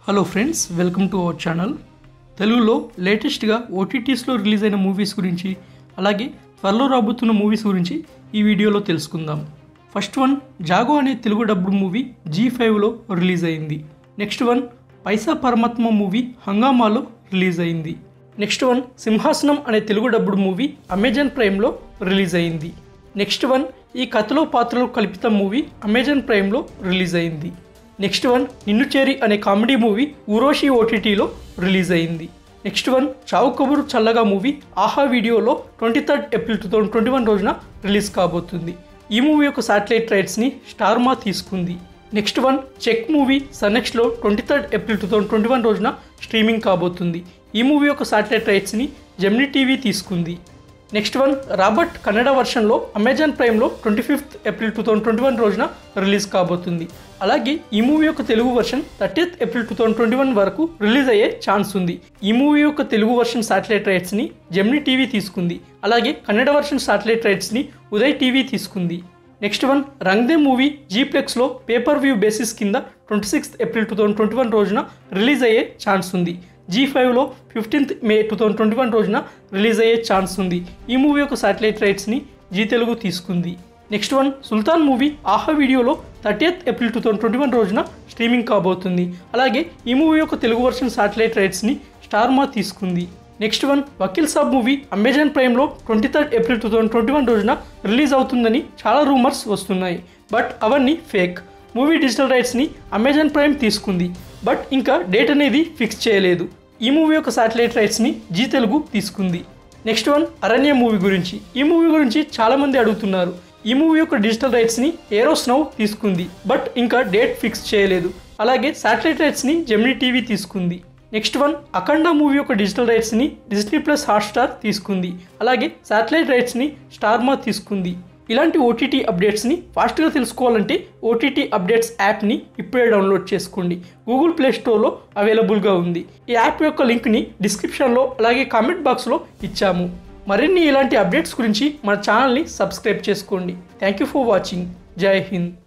hello friends welcome to our channel తెలుగులో లేటెస్ట్గా ఓటీటీస్లో release అయిన మూవీస్ గురించి అలాగే త్వరలో రాబోతున్న మూవీస్ గురించి ఈ వీడియోలో తెలుసుకుందాం ఫస్ట్ వన్ జాగో అనే తెలుగు డబ్బుడ్ మూవీ జీ ఫైవ్లో రిలీజ్ అయింది next one Paisa Paramatma movie హంగామాలో రిలీజ్ అయింది నెక్స్ట్ వన్ సింహాసనం అనే తెలుగు డబ్బుడ్ మూవీ అమెజాన్ ప్రైమ్లో రిలీజ్ అయింది నెక్స్ట్ వన్ ఈ కథలో పాత్రలు కల్పిత మూవీ అమెజాన్ ప్రైమ్లో రిలీజ్ అయింది నెక్స్ట్ వన్ నిన్ను చేరి అనే కామెడీ మూవీ ఊరోషి ఓటీటీలో రిలీజ్ అయింది నెక్స్ట్ వన్ చావు కబురు చల్లగా మూవీ ఆహా వీడియోలో twenty third April two thousand twenty one రోజున రిలీజ్ కాబోతుంది ఈ మూవీ యొక్క శాటిలైట్ రైట్స్ని స్టార్మా తీసుకుంది నెక్స్ట్ వన్ చెక్ మూవీ సన్నెక్స్లో twenty third April two thousand twenty one రోజున స్ట్రీమింగ్ కాబోతుంది ఈ మూవీ యొక్క శాటిలైట్ రైట్స్ని జెమినీ టీవీ తీసుకుంది నెక్స్ట్ వన్ రాబర్ట్ కన్నడ వర్షన్లో అమెజాన్ ప్రైమ్లో twenty fifth April two thousand twenty one రోజున రిలీజ్ కాబోతుంది అలాగే ఈ మూవీ యొక్క Telugu version thirtieth April two thousand twenty one వరకు రిలీజ్ అయ్యే ఛాన్స్ ఉంది ఈ మూవీ యొక్క తెలుగు వర్షన్ శాటిలైట్ రైట్స్ని జెమినీ టీవీ తీసుకుంది అలాగే కన్నడ వర్షన్ శాటిలైట్ రైట్స్ని ఉదయ్ టీవీ తీసుకుంది నెక్స్ట్ వన్ రంగ్దే మూవీ జీప్లెక్స్లో పేపర్ వ్యూ బేసిస్ కింద twenty sixth April two thousand twenty one రోజున రిలీజ్ అయ్యే ఛాన్స్ ఉంది జీ ఫైవ్లో fifteenth May two thousand twenty one రోజున రిలీజ్ అయ్యే ఛాన్స్ ఉంది ఈ మూవీ యొక్క శాటిలైట్ రైట్స్ని జీ తెలుగు తీసుకుంది నెక్స్ట్ వన్ సుల్తాన్ మూవీ ఆహా వీడియోలో thirtieth April two thousand twenty one రోజున స్ట్రీమింగ్ కాబోతుంది అలాగే ఈ మూవీ యొక్క తెలుగు వర్షన్ శాటిలైట్ రైట్స్ని స్టార్మా తీసుకుంది next one Vakeel Saab movie Amazon ప్రైమ్లో twenty third April two thousand twenty one రోజున రిలీజ్ అవుతుందని చాలా రూమర్స్ వస్తున్నాయి బట్ అవన్నీ ఫేక్ మూవీ డిజిటల్ రైట్స్ని అమెజాన్ ప్రైమ్ తీసుకుంది బట్ ఇంకా డేట్ అనేది ఫిక్స్ చేయలేదు ఈ మూవీ యొక్క శాటిలైట్ రైట్స్ని జీ తెలుగు తీసుకుంది నెక్స్ట్ వన్ అరణ్య మూవీ గురించి ఈ మూవీ గురించి చాలామంది అడుగుతున్నారు ఈ మూవీ యొక్క డిజిటల్ రైట్స్ని ఏరోస్ నౌ తీసుకుంది బట్ ఇంకా డేట్ ఫిక్స్ చేయలేదు అలాగే శాటిలైట్ రైట్స్ని జెమినీ టీవీ తీసుకుంది నెక్స్ట్ వన్ అఖండ మూవీ యొక్క డిజిటల్ రైట్స్ని డిజ్నీ ప్లస్ హాట్స్టార్ తీసుకుంది అలాగే శాటిలైట్ రైట్స్ని స్టార్మా తీసుకుంది ఇలాంటి ఓటీటీ అప్డేట్స్ని ఫాస్ట్గా తెలుసుకోవాలంటే ఓటీటీ అప్డేట్స్ యాప్ని ఇప్పుడే డౌన్లోడ్ చేసుకోండి గూగుల్ ప్లే స్టోర్లో అవైలబుల్గా ఉంది ఈ యాప్ యొక్క లింక్ని డిస్క్రిప్షన్లో అలాగే కామెంట్ బాక్స్లో ఇచ్చాము మరిన్ని ఇలాంటి అప్డేట్స్ గురించి మన ఛానల్ని సబ్స్క్రైబ్ చేసుకోండి థ్యాంక్ యూ ఫర్ వాచింగ్ జై హింద్